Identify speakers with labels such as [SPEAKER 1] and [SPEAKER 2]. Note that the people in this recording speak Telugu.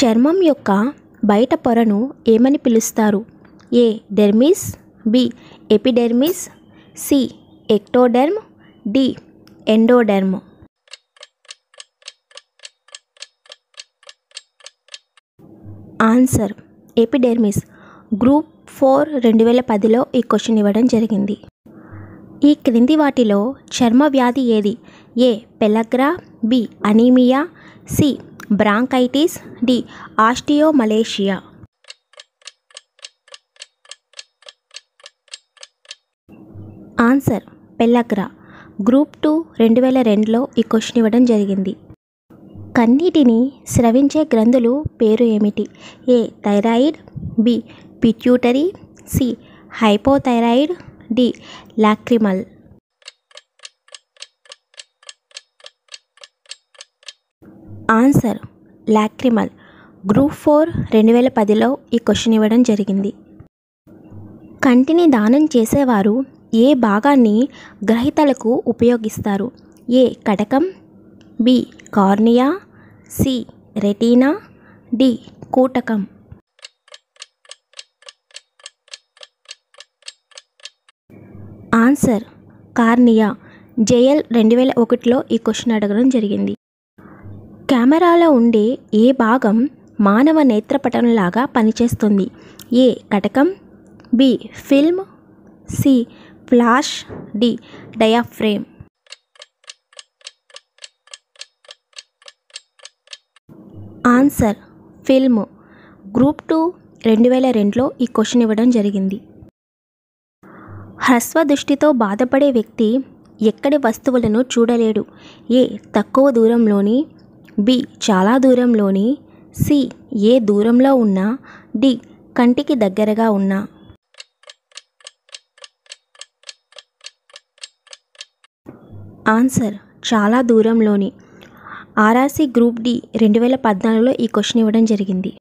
[SPEAKER 1] చర్మం యొక్క బయట పొరను ఏమని పిలుస్తారు A dermis B epidermis C ectoderm D endoderm answer epidermis group four రెండు వేల పదిలో ఈ క్వశ్చన్ ఇవ్వడం జరిగింది ఈ క్రింది వాటిలో చర్మ వ్యాధి ఏది A pellagra B anaemia C bronchitis D osteomalacia answer pellagra group two రెండు వేల రెండులో ఈ క్వశ్చన్ ఇవ్వడం జరిగింది కన్నీటిని స్రవించే గ్రంథులు పేరు ఏమిటి A thyroid B pituitary C hypothyroid D lacrimal answer lacrimal group four రెండు వేల పదిలో ఈ క్వశ్చన్ ఇవ్వడం జరిగింది కంటిని దానం చేసేవారు ఏ భాగాన్ని గ్రహీతలకు ఉపయోగిస్తారు ఏ కటకం B cornea C retina D కూటకం ఆన్సర్ కార్నియా జేఎల్ రెండు వేల ఒకటిలో ఈ క్వశ్చన్ అడగడం జరిగింది కెమెరాలో ఉండే ఏ భాగం మానవ నేత్రపటంలాగా పనిచేస్తుంది ఏ కటకం B film C flash D diaphragm answer film group two రెండు వేల రెండులో ఈ క్వశ్చన్ ఇవ్వడం జరిగింది హ్రస్వ దృష్టితో బాధపడే వ్యక్తి ఎక్కడి వస్తువులను చూడలేడు ఏ తక్కువ దూరంలోని బి చాలా దూరంలోని సి ఏ దూరంలో ఉన్నా డి కంటికి దగ్గరగా ఉన్నా ఆన్సర్ చాలా దూరంలోని ఆర్ఆర్సీ గ్రూప్ డి రెండు వేల పద్నాలుగులో ఈ క్వశ్చన్ ఇవ్వడం జరిగింది